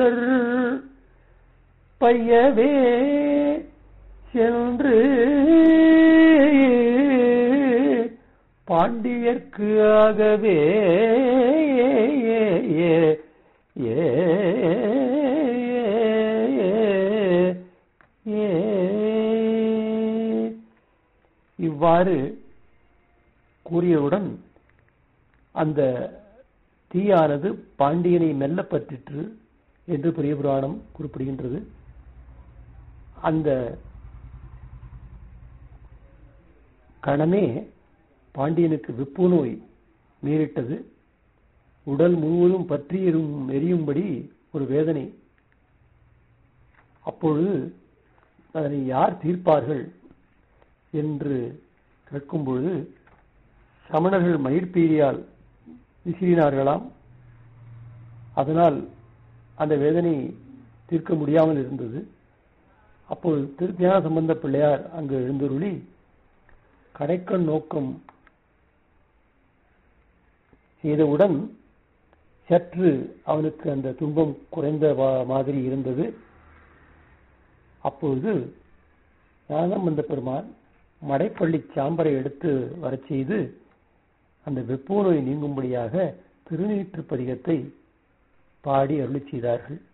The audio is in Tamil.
பையவே சென்று பாண்டியர்க்கு ஆகவே ஏ இவ்வாறு கூறியவுடன் அந்த தீயானது பாண்டியனை மெல்ல பற்றிற்று என்று பெரிய புராணம் குறிப்பிடுகின்றது அந்த கணமே பாண்டியனுக்கு வெப்பு நோய் நேரிட்டது உடல் முழுவதும் பற்றி எரும் எரியும்படி ஒரு வேதனை அப்பொழுது அதனை யார் தீர்ப்பார்கள் என்று கேட்கும் பொழுது சமணர்கள் மயிர்பீரியால் விசிறினார்களாம் அதனால் அந்த வேதனை தீர்க்க முடியாமல் இருந்தது அப்போது திருத்தியான சம்பந்த பிள்ளையார் அங்கு எழுந்தருளி கடைக்கண் நோக்கம் செய்தவுடன் சற்று அவனுக்கு அந்த துன்பம் குறைந்த மாதிரி இருந்தது அப்பொழுது ஞானசம்பந்த பெருமான் மடைப்பள்ளி சாம்பரை எடுத்து வரச் செய்து அந்த வெப்போ நோய் நீங்கும்படியாக திருநீற்று பதிகத்தை பாடி அருளி செய்தார்கள்